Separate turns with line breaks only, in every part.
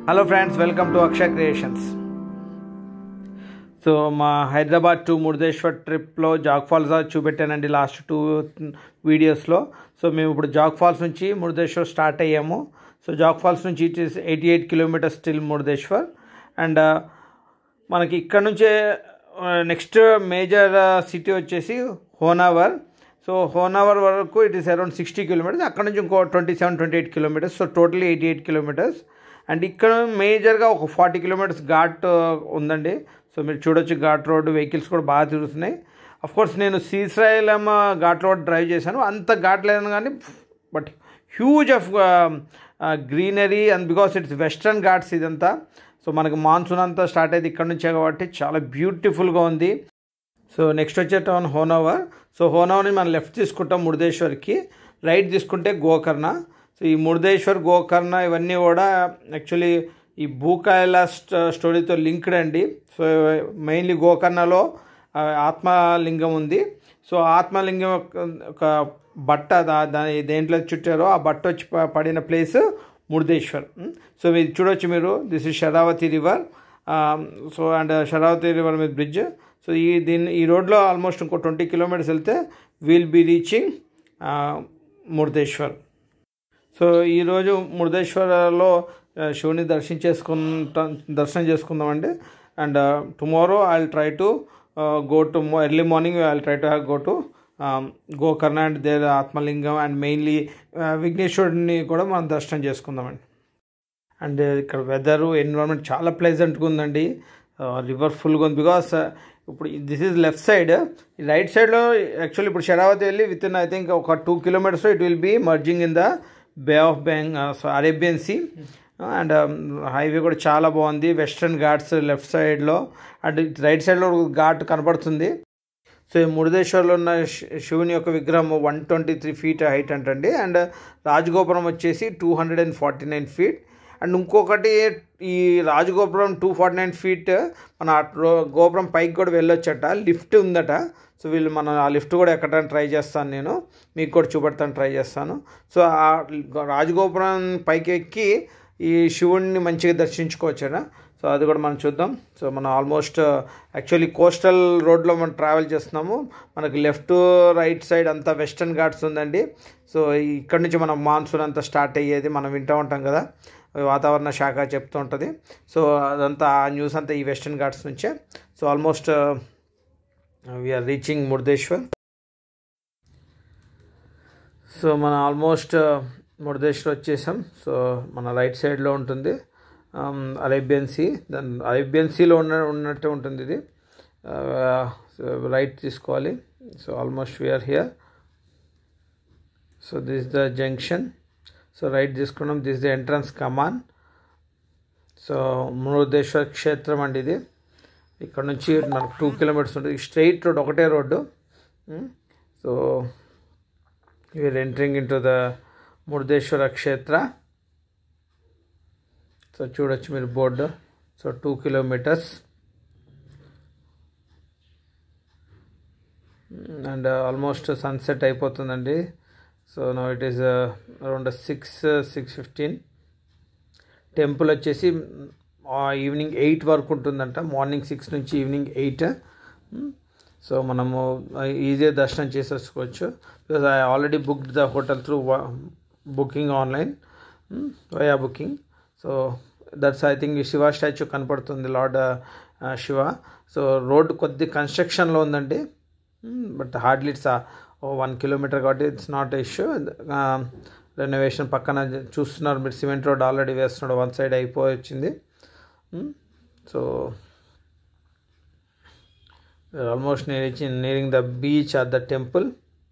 hello friends welcome to Akshay creations so మా Hyderabad to Murudeshwar ట్రిప్లో Jog falls చూపెట్టానండి లాస్ట్ టూ వీడియోస్లో సో మేము ఇప్పుడు జాగ్ ఫాల్స్ నుంచి మురుదేశ్వర్ స్టార్ట్ అయ్యాము సో జాగ్ ఫాల్స్ నుంచి it is eighty eight kilometres still Murudeshwar and మనకి ఇక్కడ నుంచే నెక్స్ట్ మేజర్ సిటీ వచ్చేసి హోనావర్ సో హోనావర్ వరకు it is around sixty kilometres అక్కడ నుంచి ఇంకో twenty seven twenty eight kilometres so totally eighty eight kilometres and ఇక్కడ మేజర్గా ఒక ఫార్టీ కిలోమీటర్స్ ఘాట్ ఉందండి సో మీరు చూడొచ్చు ఘాట్ రోడ్ వెహికల్స్ కూడా బాగా తిరుగుతున్నాయి కోర్స్ నేను శ్రీశైలం ఘాట్ రోడ్ డ్రైవ్ చేశాను అంత ఘాట్ లేదని కానీ but huge of greenery and because it's Western Ghats ఇదంతా సో మనకి మాన్సూన్ అంతా స్టార్ట్ అయ్యేది ఇక్కడ నుంచే కాబట్టి చాలా బ్యూటిఫుల్గా ఉంది సో నెక్స్ట్ వచ్చే టౌన్ హోనోవర్ సో హోనోవర్ని మనం లెఫ్ట్ తీసుకుంటాం మురుదేశ్వర్కి రైట్ తీసుకుంటే గోకర్ణ సో ఈ మురుదేశ్వర్ గోకర్ణ ఇవన్నీ కూడా యాక్చువల్లీ ఈ భూకాయల స్టోరీతో లింక్డ్ అండి సో మెయిన్లీ గోకర్ణలో ఆత్మలింగం ఉంది సో ఆత్మలింగం ఒక బట్ట దాని దేంట్లో చుట్టారో ఆ బట్ట వచ్చి పడిన ప్లేస్ మురుదేశ్వర్ సో ఇది చూడొచ్చు మీరు this is Sharavathi river so and Sharavathi river మీద బ్రిడ్జ్ సో ఈ దీన్ని ఈ రోడ్లో ఆల్మోస్ట్ ఇంకో ట్వంటీ కిలోమీటర్స్ వెళ్తే will be reaching Murudeshwar so ఈరోజు మురుదేశ్వరలో శివుని దర్శించేసుకుంటాం దర్శనం చేసుకుందామండి and tomorrow I try to go to early morning I try to go to Gokarna and there Atmalingam and mainly విఘ్నేశ్వరుడిని కూడా మనం దర్శనం చేసుకుందామండి అండ్ ఇక్కడ వెదరు ఎన్విరాన్మెంట్ చాలా ప్లెజెంట్గా ఉందండి రివర్ ఫుల్గా ఉంది బికాస్ ఇప్పుడు this is left side right సైడ్లో యాక్చువల్లీ ఇప్పుడు శరావతి వెళ్ళి విత్ ఇన్ ఐ థింక్ ఒక two kilometres it will be merging in the bay of బెంగ్ అరేబియన్ సీ అండ్ హైవే కూడా చాలా బాగుంది వెస్ట్రన్ ఘాట్స్ లెఫ్ట్ సైడ్లో అండ్ రైట్ సైడ్లో ఘాట్ కనపడుతుంది సో ఈ మురుదేశ్వర్లో ఉన్న శివుని యొక్క విగ్రహం one twenty three feet height అంటండి అండ్ రాజగోపురం వచ్చేసి two hundred and forty nine feet and ఇంకొకటి ఈ Rajagopuram two forty nine feet మన గోపురం పైకి కూడా వెళ్ళొచ్చట లిఫ్ట్ ఉందట సో వీళ్ళు మన ఆ లిఫ్ట్ కూడా ఎక్కడానికి ట్రై చేస్తాను నేను మీకు కూడా చూపెడతాను ట్రై చేస్తాను సో ఆ రాజగోపురం పైకి ఎక్కి ఈ శివుణ్ణి మంచిగా దర్శించుకోవచ్చట సో అది కూడా మనం చూద్దాం సో మనం ఆల్మోస్ట్ యాక్చువల్లీ కోస్టల్ రోడ్లో మనం ట్రావెల్ చేస్తున్నాము మనకి లెఫ్ట్ రైట్ సైడ్ అంతా వెస్టర్న్ ఘాట్స్ ఉందండి సో ఇక్కడ నుంచి మనం మాన్సూన్ అంతా స్టార్ట్ అయ్యేది మనం వింటూ ఉంటాం కదా వాతావరణ శాఖ చెప్తూ ఉంటుంది సో అదంతా ఆ న్యూస్ అంతా ఈ వెస్టర్న్ ఘాట్స్ నుంచే so almost we're reaching Murudeshwar so మన ఆల్మోస్ట్ మురుదేశ్వర్ వచ్చేసాం సో మన రైట్ సైడ్లో ఉంటుంది అరేబియన్ సీ దాని అరేబియన్ సీలో ఉన్న ఉన్నట్టే ఉంటుంది ఇది రైట్ తీసుకోవాలి so almost we're here so this the junction so right తీసుకున్నాం దిస్ ద ఎంట్రన్స్ కమాన్ సో మృదేశ్వర క్షేత్రం అండి ఇది ఇక్కడ నుంచి మనకు టూ కిలోమీటర్స్ ఉంటుంది స్ట్రైట్ రోడ్ ఒకటే road so we're entering into the Murudeshwara క్షేత్ర సో చూడొచ్చు మీరు board so two kilometres and almost sunset అయిపోతుందండి so no it is around six six fifteen temple వచ్చేసి ఈవినింగ్ ఎయిట్ వరకు ఉంటుందంట మార్నింగ్ సిక్స్ నుంచి ఈవినింగ్ ఎయిట్ సో మనము ఈజీగా దర్శనం చేసేసుకోవచ్చు because I already booked the hotel through booking online via booking so that's I think Shiva statue కనపడుతుంది lord Shiva so road కొద్ది కన్స్ట్రక్షన్లో ఉందండి but hardly it's one kilometre కాబట్టి ఇట్స్ నాట్ ఇష్యూ రెనోవేషన్ పక్కన చూస్తున్నారు మీరు సిమెంట్ రోడ్ ఆల్రెడీ వేస్తున్నాడు one side అయిపోయి వచ్చింది so almost nearing nearing the beach or the temple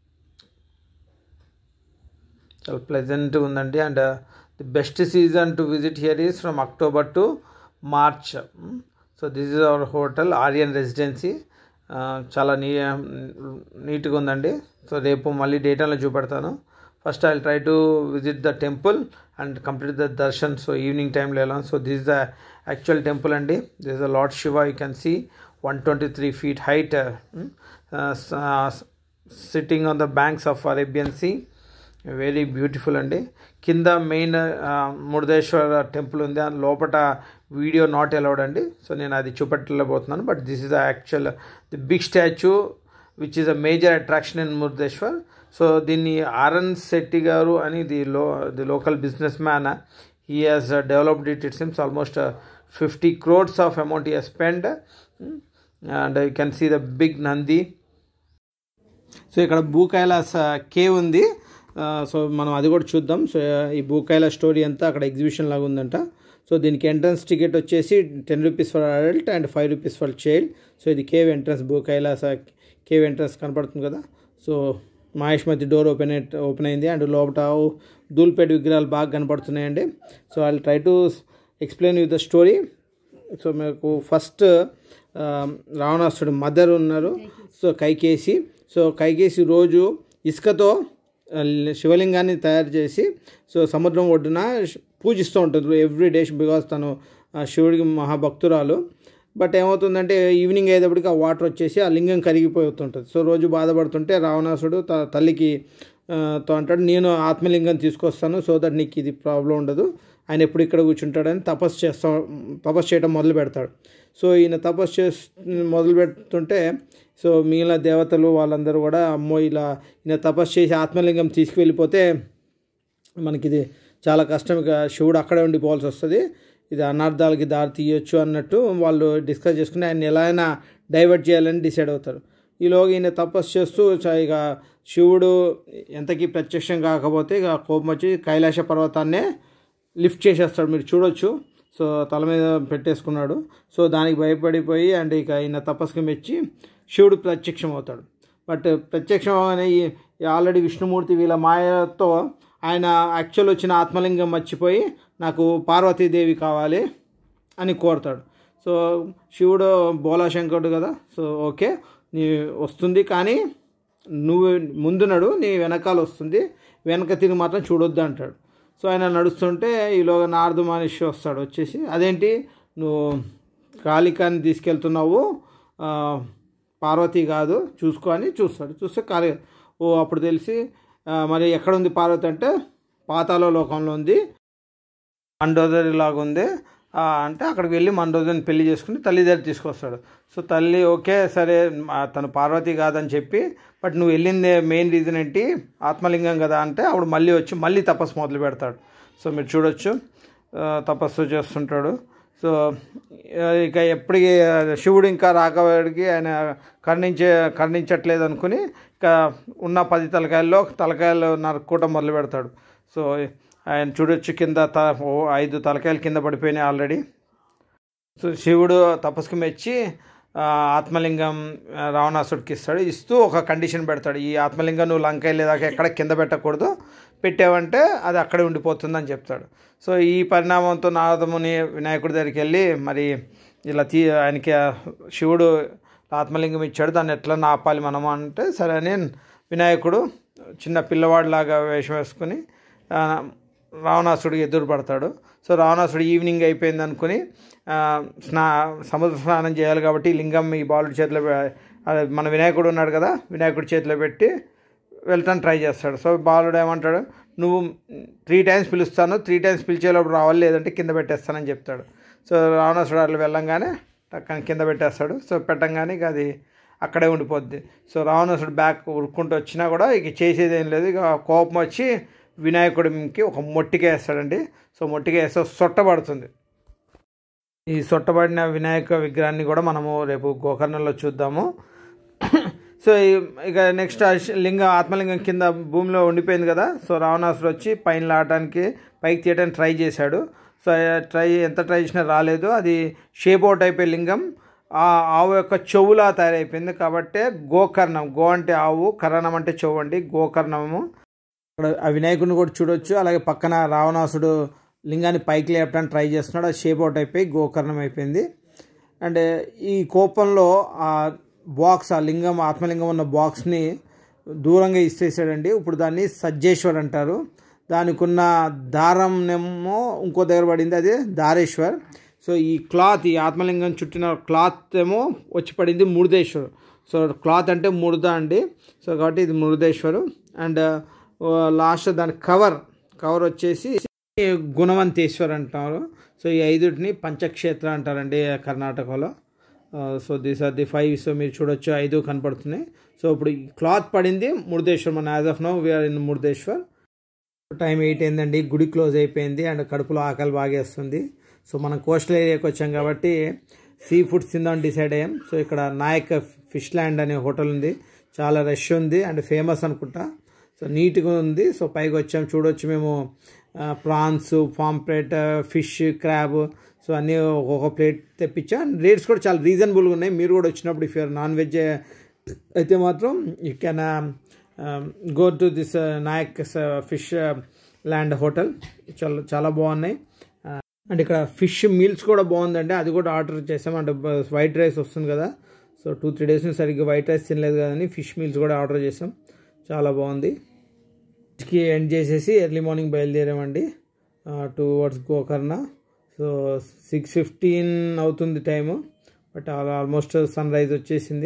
చాలా ప్లెజెంట్గా ఉందండి and the best season to visit here is from October to March so this is our hotel Aryan Residency చాలా నీ నీట్గా ఉందండి సో రేపు మళ్ళీ డేటాలో చూపెడతాను first I try to visit the temple and complete the darshan so evening టైంలో వెళ్ళాను so this the actual temple అండి this the lord Shiva you can see one twenty three feet height sitting on the banks of Arabian Sea very beautiful అండి కింద main Murudeshwara temple ఉంది ఆ లోపల video not allowed అండి so నేను అది చూపెట్టలేకపోతున్నాను but this is the actual the big statue which is a major attraction in Murudeshwar so దీన్ని ఆర్ఎన్ శెట్టి గారు అని ది లో the local businessman he has developed it it sims almost fifty crores of amount he spend and you can see the big Nandi so ఇక్కడ Bhu Kailasa cave ఉంది so మనం అది కూడా చూద్దాం so ఈ భూ కైలాస్ స్టోరీ అంతా అక్కడ ఎగ్జిబిషన్ లాగా ఉందంట సో దీనికి ఎంట్రన్స్ టికెట్ వచ్చేసి ten rupees for adult and five rupees for child so ఇది cave entrance Bhu Kailasa cave entrance కనపడుతుంది కదా so Maheshmati door open open అయింది అండ్ లోపల దూల్పేట విగ్రహాలు బాగా కనపడుతున్నాయండి so I try to explain you the story so మీకు ఫస్ట్ రావణాసుడు మదర్ ఉన్నారు సో కైకేసి సో కైకేసి రోజు ఇసుకతో శివలింగాన్ని తయారు చేసి సో సముద్రం ఒడ్డున పూజిస్తూ ఉంటుంది ఎవ్రీ డే బికాస్ తను శివుడికి మహాభక్తురాలు బట్ ఏమవుతుందంటే ఈవినింగ్ అయ్యేటప్పటికి ఆ వాటర్ వచ్చేసి ఆ లింగం కరిగిపోతుంటుంది సో రోజు బాధపడుతుంటే రావణాసుడు త తల్లికి తో అంటాడు నేను ఆత్మలింగం తీసుకొస్తాను సో దట్ నీకు ఇది ప్రాబ్లం ఉండదు ఆయన ఎప్పుడు ఇక్కడ కూర్చుంటాడని తపస్సు చేస్తా తపస్సు చేయడం మొదలు పెడతాడు సో ఈయన తపస్సు చేసి మొదలు పెడుతుంటే సో మిగిలిన దేవతలు వాళ్ళందరూ కూడా అమ్మో ఇలా ఈయన తపస్సు చేసి ఆత్మలింగం తీసుకువెళ్ళిపోతే మనకి ఇది చాలా కష్టం ఇక శివుడు అక్కడే ఉండిపోవాల్సి వస్తుంది ఇది అనార్థాలకి దారి తీయొచ్చు అన్నట్టు వాళ్ళు డిస్కస్ చేసుకుని ఆయన ఎలా అయినా డైవర్ట్ చేయాలని డిసైడ్ అవుతారు ఈలోగా ఈయన తపస్సు చేస్తూ ఇక శివుడు ఎంతకీ ప్రత్యక్షం కాకపోతే ఇక కోపం వచ్చి కైలాస పర్వతాన్నే లిఫ్ట్ చేసేస్తాడు మీరు చూడొచ్చు సో తల మీద పెట్టేసుకున్నాడు సో దానికి భయపడిపోయి అండ్ ఇక ఈయన తపస్సుకి మెచ్చి శివుడు ప్రత్యక్షం అవుతాడు బట్ ప్రత్యక్షం అవగానే ఆల్రెడీ విష్ణుమూర్తి వీళ్ళ మాయతో ఆయన యాక్చువల్ వచ్చిన ఆత్మలింగం మర్చిపోయి నాకు పార్వతీదేవి కావాలి అని కోరుతాడు సో శివుడు బోలాశంకరుడు కదా సో ఓకే నీ వస్తుంది కానీ నువ్వు ముందునడు నీ వెనకాల వస్తుంది వెనక తిరిగి మాత్రం చూడొద్దు అంటాడు సో ఆయన నడుస్తుంటే ఈలోగా నారదు మనిషి వస్తాడు వచ్చేసి అదేంటి నువ్వు కాళికాని తీసుకెళ్తున్నావు పార్వతి కాదు చూసుకో అని చూస్తాడు చూస్తే కాళీ ఓ అప్పుడు తెలిసి మరి ఎక్కడ ఉంది పార్వతి అంటే పాతాళ లోకంలో ఉంది మండోదరి లాగా ఉంది అంటే అక్కడికి వెళ్ళి మండోదరిని పెళ్లి చేసుకుని తల్లి దగ్గర తీసుకొస్తాడు సో తల్లి ఓకే సరే తను పార్వతి కాదని చెప్పి బట్ నువ్వు వెళ్ళిందే మెయిన్ రీజన్ ఏంటి ఆత్మలింగం కదా అంటే అప్పుడు మళ్ళీ వచ్చి మళ్ళీ తపస్సు మొదలు పెడతాడు సో మీరు చూడొచ్చు తపస్సు చేస్తుంటాడు సో ఇక ఎప్పటికీ శివుడు ఇంకా రాకవాడికి ఆయన కర్ణించే కర్ణించట్లేదు అనుకుని ఇక ఉన్న పది తలకాయల్లో తలకాయలు నరుక్కోవటం మొదలు పెడతాడు సో ఆయన చూడొచ్చు కింద త ఓ ఐదు తలకాయలు కింద పడిపోయినాయి ఆల్రెడీ సో శివుడు తపస్సుకు మెచ్చి ఆత్మలింగం రావణాసుడికి ఇస్తాడు ఇస్తూ ఒక కండిషన్ పెడతాడు ఈ ఆత్మలింగం నువ్వు లంక వెళ్ళేదాకా ఎక్కడ కింద పెట్టకూడదు పెట్టావంటే అది అక్కడే ఉండిపోతుందని చెప్తాడు సో ఈ పరిణామంతో నారదముని వినాయకుడి దగ్గరికి వెళ్ళి మరి ఇలా తీ ఆయనకి శివుడు ఆత్మలింగం ఇచ్చాడు దాన్ని ఎట్లా ఆపాలి మనము అంటే సరే అని వినాయకుడు చిన్న పిల్లవాడిలాగా వేషం వేసుకుని రావణాసుడికి ఎదురు పడతాడు సో రావణాసుడు ఈవినింగ్ అయిపోయింది అనుకుని స్నా సముద్ర స్నానం చేయాలి కాబట్టి లింగం ఈ బాలుడి చేతిలో మన వినాయకుడు ఉన్నాడు కదా వినాయకుడి చేతిలో పెట్టి వెళ్తాను ట్రై చేస్తాడు సో బాలుడు ఏమంటాడు నువ్వు త్రీ టైమ్స్ పిలుస్తాను త్రీ టైమ్స్ పిలిచేలోపు రావాలి లేదంటే కింద పెట్టేస్తానని చెప్తాడు సో రావణాసుడు అట్లా వెళ్ళంగానే టక్కన కింద పెట్టేస్తాడు సో పెట్టంగానే ఇక అది అక్కడే ఉండిపోద్ది సో రావణాసుడు బ్యాక్ ఉరుక్కుంటూ వచ్చినా కూడా ఇక చేసేది ఏం లేదు ఇక కోపం వచ్చి వినాయకుడికి ఒక మొట్టిక వేస్తాడండి సో మొట్టిక వేస్తే సొట్టబడుతుంది ఈ సొట్టబడిన వినాయక విగ్రహాన్ని కూడా మనము రేపు గోకర్ణంలో చూద్దాము సో ఇక నెక్స్ట్ లింగం ఆత్మలింగం కింద భూమిలో ఉండిపోయింది కదా సో రావణాసుడు వచ్చి పైన లాగడానికి పైకి తీయడానికి ట్రై చేశాడు సో ట్రై ఎంత ట్రై చేసినా రాలేదు అది షేప్ అవుట్ అయిపోయే లింగం ఆ ఆవు యొక్క చెవులా తయారైపోయింది కాబట్టి గోకర్ణం గో అంటే ఆవు కరణం అంటే చెవు అండి గోకర్ణము అక్కడ ఆ వినాయకుడిని కూడా చూడొచ్చు అలాగే పక్కన రావణాసుడు లింగాన్ని పైకి లేపడానికి ట్రై చేస్తున్నాడు అది షేప్ అవుట్ అయిపోయి గోకర్ణం అయిపోయింది అండ్ ఈ కోపంలో ఆ బాక్స్ ఆ లింగం ఆత్మలింగం ఉన్న బాక్స్ని దూరంగా ఇచ్చేసాడండి ఇప్పుడు దాన్ని సజ్జేశ్వర్ అంటారు దానికి ఉన్న దారంనేమో ఇంకో దగ్గర పడింది అది దారేశ్వర్ సో ఈ క్లాత్ ఈ ఆత్మలింగం చుట్టిన క్లాత్ ఏమో వచ్చి పడింది మురుదేశ్వర్ సో క్లాత్ అంటే మురుద అండి సో కాబట్టి ఇది మురుదేశ్వరు అండ్ లాస్ట్ దాని కవర్ కవర్ వచ్చేసి గుణవంతేశ్వర్ అంటారు సో ఈ ఐదుటిని పంచక్షేత్ర అంటారండి కర్ణాటకలో so these are the five so మీరు చూడొచ్చు ఐదు కనపడుతున్నాయి సో ఇప్పుడు ఈ క్లాత్ పడింది మురుదేశ్వర్ మన as of now we're in Murudeshwar time eight అయిందండి గుడి క్లోజ్ అయిపోయింది అండ్ కడుపులో ఆకలి బాగేస్తుంది సో మనం కోస్టల్ ఏరియాకి వచ్చాం కాబట్టి సీ ఫుడ్స్ తిందామని డిసైడ్ అయ్యాం సో ఇక్కడ నాయక్ ఫిష్ ల్యాండ్ అనే హోటల్ ఉంది చాలా రష్ ఉంది అండ్ ఫేమస్ అనుకుంటా సో నీట్గా ఉంది సో పైకి వచ్చాం చూడొచ్చు మేము prawns pomfret fish crab so అన్నీ ఒక్కొక్క ప్లేట్ తెప్పించా రేట్స్ కూడా చాలా రీజనబుల్గా ఉన్నాయి మీరు కూడా వచ్చినప్పుడు ఇఫ్ యూఆర్ నాన్ వెజ్ అయితే మాత్రం you can go to this Nayak fish land hotel చాలా చాలా బాగున్నాయి అండ్ ఇక్కడ ఫిష్ మీల్స్ కూడా బాగుందండి అది కూడా ఆర్డర్ చేసాం అంటే వైట్ రైస్ వస్తుంది కదా సో టూ త్రీ డేస్ నుంచి సరిగ్గా వైట్ రైస్ తినలేదు కదని ఫిష్ మీల్స్ కూడా ఆర్డర్ చేసాం చాలా బాగుంది కి ఎండ్ చేసేసి ఎర్లీ మార్నింగ్ బయలుదేరామండి towards Gokarna so six fifteen అవుతుంది time but almost sunrise వచ్చేసింది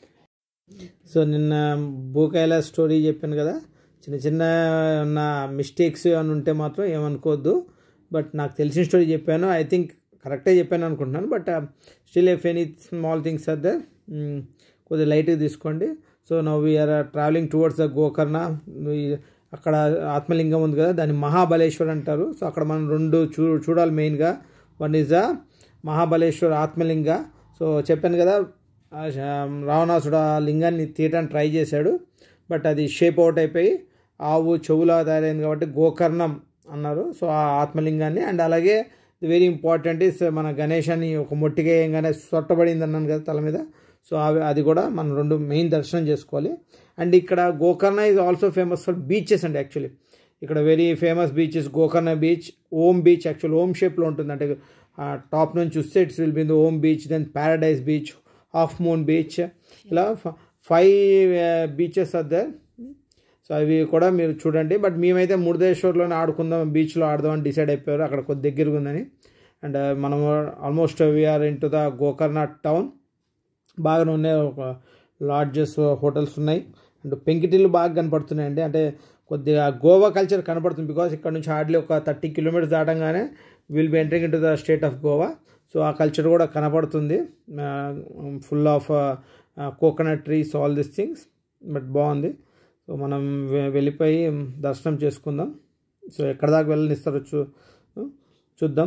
సో నిన్న భూకాయల స్టోరీ చెప్పాను కదా చిన్న చిన్న ఉన్న మిస్టేక్స్ ఏమైనా ఉంటే మాత్రం ఏమనుకోవద్దు బట్ నాకు తెలిసిన స్టోరీ చెప్పాను ఐ థింక్ కరెక్టే చెప్పాను అనుకుంటున్నాను but still if any small things are there కొద్దిగా లైట్గా తీసుకోండి so now we're travelling towards the Gokarna అక్కడ ఆత్మలింగం ఉంది కదా దాన్ని మహాబలేశ్వర్ అంటారు సో అక్కడ మనం రెండు చూ చూడాలి మెయిన్గా one is the Mahabaleshwar Atmalinga so చెప్పాను కదా రావణాసుడు ఆ లింగాన్ని తీయడానికి ట్రై చేశాడు బట్ అది షేప్ అవుట్ అయిపోయి ఆవు చెవులా తయారైంది కాబట్టి గోకర్ణం అన్నారు సో ఆ ఆత్మలింగాన్ని అండ్ అలాగే వెరీ ఇంపార్టెంట్ ఇస్ మన గణేశాన్ని ఒక మొట్టిగా వేయంగానే సొట్టబడింది అన్నాను కదా తల మీద సో అవి అది కూడా మనం రెండు మెయిన్ దర్శనం చేసుకోవాలి అండ్ ఇక్కడ Gokarna is also famous for beaches అండి యాక్చువల్లీ ఇక్కడ very famous beaches Gokarna beach Om beach actual Om షేప్లో ఉంటుంది అంటే టాప్ నుంచి చూస్తే it's will be the Om beach then paradise beach half moon beach ఇలా five beaches are there so అవి కూడా మీరు చూడండి బట్ మేమైతే మురుదేశ్వర్లోనే ఆడుకుందాం బీచ్లో ఆడదామని డిసైడ్ అయిపోయారు అక్కడ కొద్ది దగ్గరగా ఉందని అండ్ మనం almost we're into the Gokarna town బాగానే ఉన్నాయి ఒక లాడ్జెస్ హోటల్స్ ఉన్నాయి అండ్ పెంకిటిల్లు బాగా కనపడుతున్నాయండి అంటే కొద్దిగా గోవా కల్చర్ కనపడుతుంది బికాస్ ఇక్కడ నుంచి హార్డ్లీ ఒక థర్టీ కిలోమీటర్స్ దాటంగానే will be entering into the state of Goa so ఆ కల్చర్ కూడా కనపడుతుంది full of coconut trees all this things but బాగుంది సో మనం వెళ్ళిపోయి దర్శనం చేసుకుందాం సో ఎక్కడ దాకా వెళ్ళనిస్తారో చూ చూద్దాం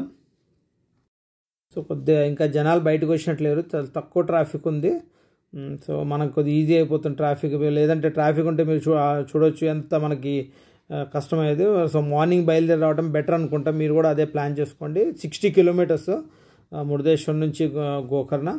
సో కొద్దిగా ఇంకా జనాలు బయటకు వచ్చినట్లేరు చాలా తక్కువ ట్రాఫిక్ ఉంది సో మనకు కొద్దిగా ఈజీ అయిపోతుంది ట్రాఫిక్ లేదంటే ట్రాఫిక్ ఉంటే మీరు చూ చూడొచ్చు ఎంత మనకి కష్టమయ్యేది సో మార్నింగ్ బయలుదేరి రావడం బెటర్ అనుకుంటా మీరు కూడా అదే ప్లాన్ చేసుకోండి సిక్స్టీ కిలోమీటర్స్ మురుదేశ్వరం నుంచి గోకర్ణ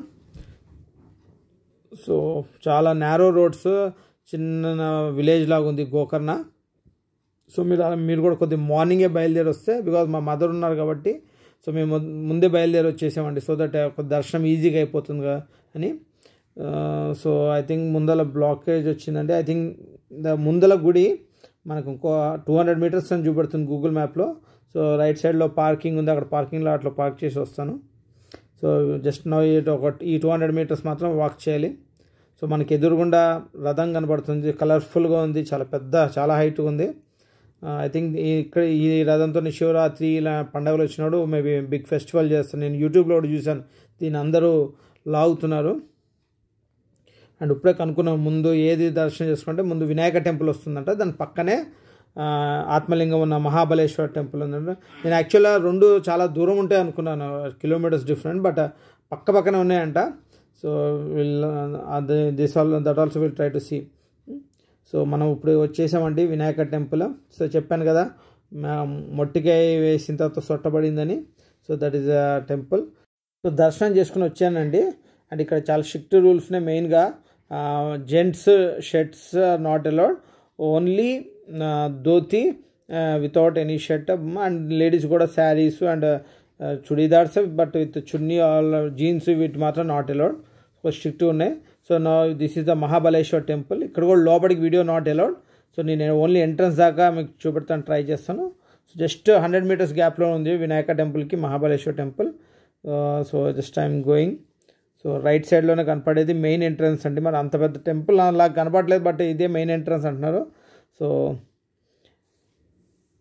సో చాలా నేరో రోడ్స్ చిన్న విలేజ్ లాగా ఉంది గోకర్ణ సో మీరు మీరు కూడా కొద్దిగా మార్నింగే బయలుదేరి వస్తే బికాజ్ మా మదర్ ఉన్నారు కాబట్టి సో మేము ముందే బయలుదేరి వచ్చేసామండి సో దట్ దర్శనం ఈజీగా అయిపోతుంది కదా అని సో ఐ థింక్ ముందల బ్లాకేజ్ వచ్చిందండి ఐ థింక్ ద ముందల గుడి మనకు ఇంకో టూ హండ్రెడ్ మీటర్స్ అని చూపెడుతుంది గూగుల్ మ్యాప్లో సో రైట్ సైడ్లో పార్కింగ్ ఉంది అక్కడ పార్కింగ్లో అట్లా పార్క్ చేసి వస్తాను సో జస్ట్ నో ఒక ఈ టూ హండ్రెడ్ మీటర్స్ మాత్రం వాక్ చేయాలి సో మనకి ఎదురుగుండా రథం కనబడుతుంది కలర్ఫుల్గా ఉంది చాలా పెద్ద చాలా హైట్గా ఉంది ఐ థింక్ ఇక్కడ ఈ రథంతో శివరాత్రి ఇలా పండుగలు వచ్చినాడు మేబీ బిగ్ ఫెస్టివల్ చేస్తాను నేను యూట్యూబ్లో కూడా చూశాను దీన్ని అందరూ లాగుతున్నారు అండ్ ఇప్పుడే కనుక్కున్నాం ముందు ఏది దర్శనం చేసుకుంటే ముందు వినాయక టెంపుల్ వస్తుందంట దాని పక్కనే ఆత్మలింగం ఉన్న మహాబలేశ్వర టెంపుల్ ఉందంట నేను యాక్చువల్గా రెండు చాలా దూరం ఉంటాయి అనుకున్నాను కిలోమీటర్స్ డిఫరెంట్ బట్ పక్క పక్కనే ఉన్నాయంట సో విల్ అదే this all that also will try to see so మనం ఇప్పుడు వచ్చేసామండి వినాయక టెంపుల్ సో చెప్పాను కదా మొట్టికాయ వేసిన తర్వాత సొట్టబడిందని so that is a temple so దర్శనం చేసుకుని వచ్చానండి అండ్ ఇక్కడ చాలా స్ట్రిక్ట్ రూల్స్నే మెయిన్గా gents shirts are not allowed only dhoti without any shirt and ladies కూడా saris and churidars but with chunni all jeans వీటి మాత్రం నాట్ అలౌడ్ స్ట్రిక్ట్ ఉన్నాయి సో నా this is the Mahabaleshwar temple ఇక్కడ కూడా లోపలికి వీడియో నాట్ అలౌడ్ సో నేను ఓన్లీ ఎంట్రన్స్ దాకా మీకు చూపెడతాను ట్రై చేస్తాను సో జస్ట్ హండ్రెడ్ మీటర్స్ గ్యాప్లో ఉంది వినాయక టెంపుల్కి Mahabaleshwar temple so just I'm going so right సైడ్లోనే కనపడేది మెయిన్ ఎంట్రన్స్ అండి మరి అంత పెద్ద టెంపుల్ అలా కనపడలేదు బట్ ఇదే మెయిన్ ఎంట్రన్స్ అంటున్నారు so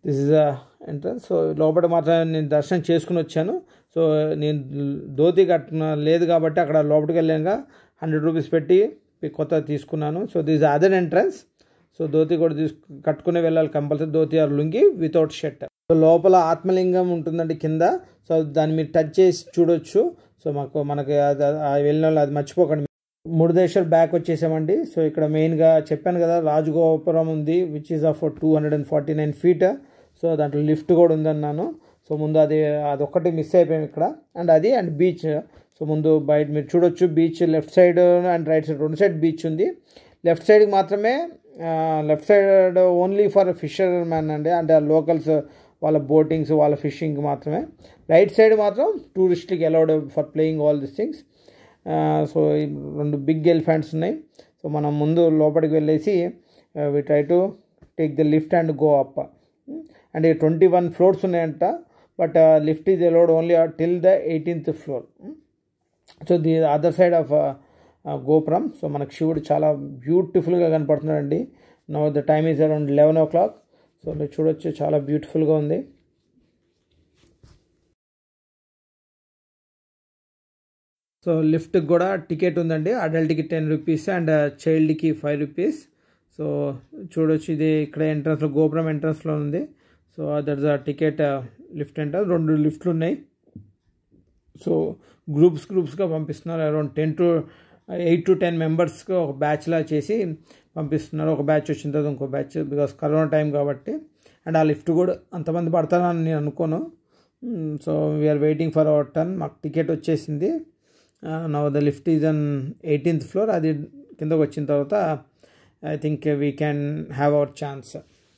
this is the entrance so లోపల మాత్రం నేను దర్శనం చేసుకుని వచ్చాను సో నేను ధోతి కట్టిన లేదు కాబట్టి అక్కడ లోపలికి వెళ్ళాక హండ్రెడ్ రూపీస్ పెట్టి కొత్త తీసుకున్నాను so this other entrance so dhoti కూడా తీసుకు కట్టుకునే వెళ్ళాలి compulsory dhoti or lungi without shirt so లోపల ఆత్మలింగం ఉంటుందండి కింద సో దాన్ని మీరు టచ్ చేసి చూడొచ్చు సో మాకు మనకి అది అది వెళ్ళిన వాళ్ళు అది మర్చిపోకండి మురుదేశ్వర్ బ్యాక్ వచ్చేసామండి సో ఇక్కడ మెయిన్గా చెప్పాను కదా రాజగోపురం ఉంది which is of two hundred and forty nine feet so దాంట్లో లిఫ్ట్ కూడా ఉందన్నాను సో ముందు అది అదొక్కటి మిస్ అయిపోయాం ఇక్కడ అండ్ అది అండ్ బీచ్ సో ముందు బయట మీరు చూడొచ్చు beach left side and right side రెండు సైడ్ బీచ్ ఉంది లెఫ్ట్ సైడ్కి మాత్రమే left side only for fisherman అండి అంటే లోకల్స్ వాళ్ళ బోటింగ్స్ వాళ్ళ ఫిషింగ్ మాత్రమే రైట్ సైడ్ మాత్రం టూరిస్ట్కి allowed for playing all this things so రెండు బిగ్ ఎలిఫెంట్స్ ఉన్నాయి సో మనం ముందు లోపలికి వెళ్ళేసి we try to take the lift and go up and twenty one floors ఉన్నాయంట but lift is allowed only till the eighteenth floor so the other side of gopuram so మనకు శివుడు చాలా బ్యూటిఫుల్గా కనపడుతున్నాడండి no the time is around eleven o'clock so మీరు చూడొచ్చు చాలా బ్యూటిఫుల్గా ఉంది సో లిఫ్ట్కి కూడా టికెట్ ఉందండి అడల్ట్కి టెన్ రూపీస్ అండ్ చైల్డ్కి ఫైవ్ రూపీస్ సో చూడొచ్చు ఇది ఇక్కడ ఎంట్రన్స్లో గోపురం ఎంట్రన్స్లో ఉంది so that's a ticket lift entrance రెండు లిఫ్ట్లు ఉన్నాయి సో గ్రూప్స్ గ్రూప్స్గా పంపిస్తున్నారు around ten to eight to ten మెంబర్స్కి ఒక బ్యాచ్లా చేసి పంపిస్తున్నారు ఒక బ్యాచ్ వచ్చిన తర్వాత ఇంకో బ్యాచ్ బికాస్ కరోనా టైం కాబట్టి అండ్ ఆ లిఫ్ట్ కూడా అంతమంది పడతారని నేను అనుకోను so we're waiting for our turn మాకు టికెట్ వచ్చేసింది now the lift is on eighteenth floor అది కిందకు వచ్చిన తర్వాత I think we can have our chance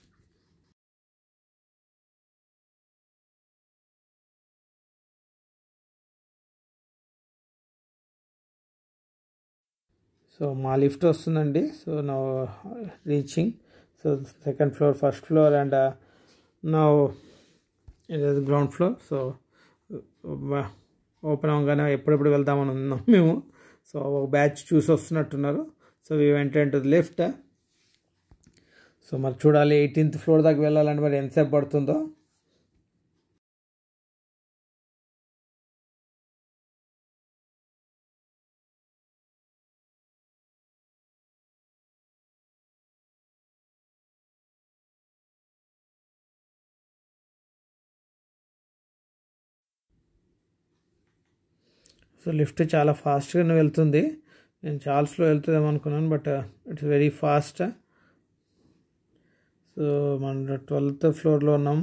so మా లిఫ్ట్ వస్తుందండి సో నా reaching so second floor first floor and నా గ్రౌండ్ ఫ్లోర్ సో ఓపెన్ అవ్వగానే ఎప్పుడెప్పుడు వెళ్దామని ఉన్నాం మేము సో ఒక బ్యాచ్ చూసి వస్తున్నట్టున్నారు so we went to lift so మరి చూడాలి ఎయిటీన్త్ ఫ్లోర్ దాకా వెళ్ళాలంటే మరి ఎంతసేపు పడుతుందో సో లిఫ్ట్ చాలా ఫాస్ట్గానే వెళ్తుంది నేను చాలా స్లో వెళ్తుందేమో అనుకున్నాను but it's very fast so మన ట్వెల్త్ ఫ్లోర్లో ఉన్నాం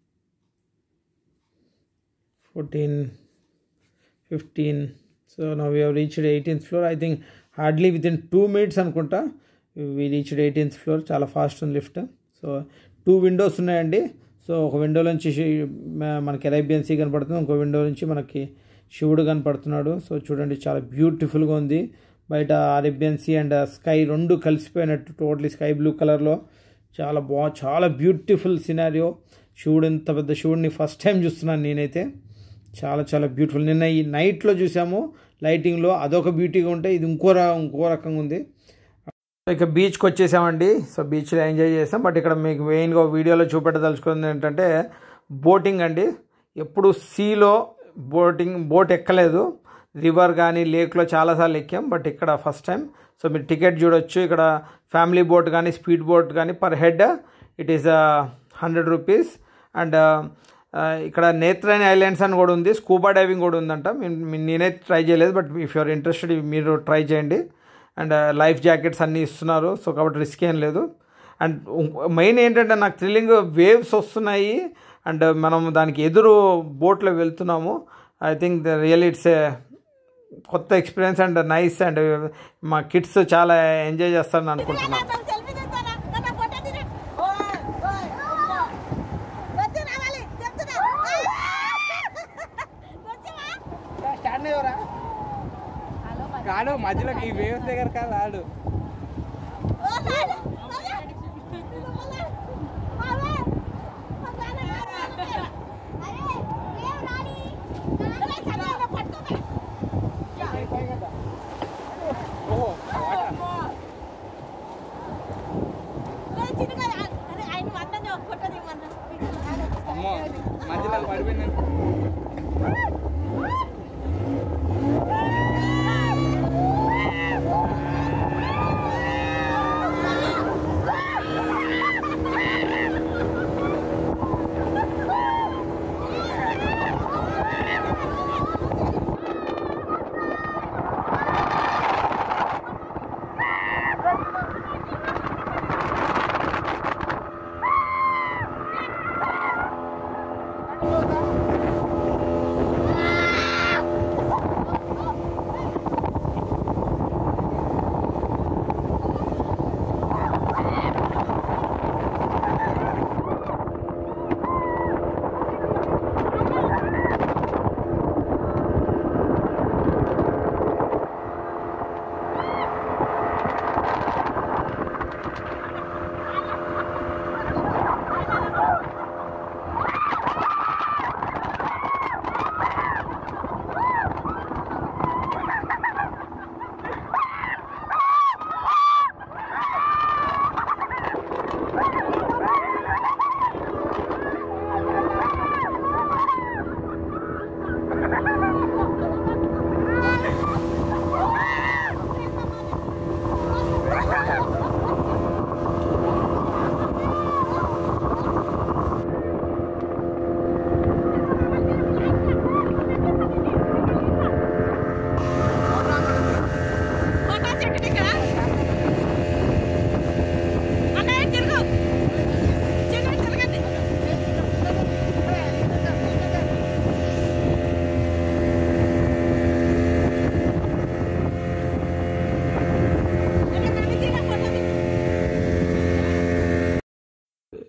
ఫోర్టీన్ ఫిఫ్టీన్ సో నా we reached eighteenth floor I think hardly within two minutes అనుకుంటా వీ రీచ్డ్ ఎయిటీన్త్ ఫ్లోర్ చాలా ఫాస్ట్ ఉంది లిఫ్ట్ సో టూ విండోస్ ఉన్నాయండి సో ఒక విండో నుంచి మనకి అరేబియన్ సీ కనపడుతుంది ఇంకో విండో నుంచి మనకి శివుడు కనపడుతున్నాడు సో చూడండి చాలా బ్యూటిఫుల్గా ఉంది బయట అరేబియన్ సీ అండ్ స్కై రెండు కలిసిపోయినట్టు టోటలీ స్కై బ్లూ కలర్లో చాలా బా చాలా బ్యూటిఫుల్ సినారియో శివుడు ఇంత పెద్ద శివుడిని ఫస్ట్ టైం చూస్తున్నాను నేనైతే చాలా చాలా బ్యూటిఫుల్ నిన్న ఈ నైట్లో చూసాము లైటింగ్లో అదొక బ్యూటీగా ఉంటే ఇది ఇంకో ఇంకో రకంగా ఉంది ఇక బీచ్కి వచ్చేసామండి సో బీచ్లో ఎంజాయ్ చేసాం బట్ ఇక్కడ మీకు మెయిన్గా వీడియోలో చూపెట్టదలుచుకుంది ఏంటంటే బోటింగ్ అండి ఎప్పుడు సీలో బోటింగ్ బోట్ ఎక్కలేదు రివర్ కానీ లేక్లో చాలాసార్లు ఎక్కాం బట్ ఇక్కడ ఫస్ట్ టైం సో మీరు టికెట్ చూడొచ్చు ఇక్కడ ఫ్యామిలీ బోట్ కానీ స్పీడ్ బోట్ కానీ per head it is hundred rupees and ఇక్కడ నేత్రాయని ఐలాండ్స్ అని కూడా ఉంది స్కూబా డైవింగ్ కూడా ఉందంట నేనైతే ట్రై చేయలేదు బట్ ఇఫ్ యూఆర్ ఇంట్రెస్టెడ్ మీరు ట్రై చేయండి అండ్ లైఫ్ జాకెట్స్ అన్నీ ఇస్తున్నారు సో కాబట్టి రిస్క్ ఏం లేదు అండ్ మెయిన్ ఏంటంటే నాకు థ్రిల్లింగ్ వేవ్స్ వస్తున్నాయి అండ్ మనం దానికి ఎదురు బోట్లో వెళ్తున్నాము I think the real it's a కొత్త ఎక్స్పీరియన్స్ అండ్ నైస్ అండ్ మా కిడ్స్ చాలా ఎంజాయ్ చేస్తారని అనుకుంటున్నాను
కాడు మధ్యలో ఈ వేవ్స్ దగ్గర కాదు ఆడు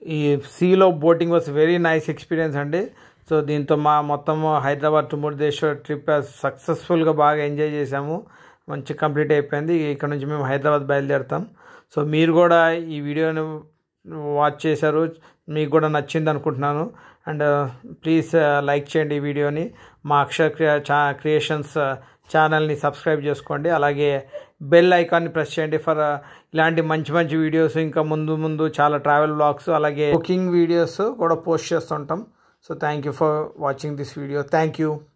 ఈ సీలో boating was very nice experience అండి సో దీంతో మా మొత్తం హైదరాబాద్ టు మురుదేశ్వర్ ట్రిప్ సక్సెస్ఫుల్గా బాగా ఎంజాయ్ చేసాము మంచి కంప్లీట్ అయిపోయింది ఇక్కడ నుంచి మేము హైదరాబాద్ బయలుదేరుతాం సో మీరు కూడా ఈ వీడియోని వాచ్ చేశారు మీకు కూడా నచ్చింది అనుకుంటున్నాను అండ్ ప్లీజ్ లైక్ చేయండి ఈ వీడియోని మా అక్షర్ క్రియా చా క్రియేషన్స్ ఛానల్ని సబ్స్క్రైబ్ చేసుకోండి అలాగే బెల్ ఐకాన్ని ప్రెస్ చేయండి ఫర్ ఇలాంటి మంచి మంచి వీడియోస్ ఇంకా ముందు ముందు చాలా ట్రావెల్ బ్లాగ్స్ అలాగే కుకింగ్ వీడియోస్ కూడా పోస్ట్ చేస్తుంటాం so thank you for watching this video thank you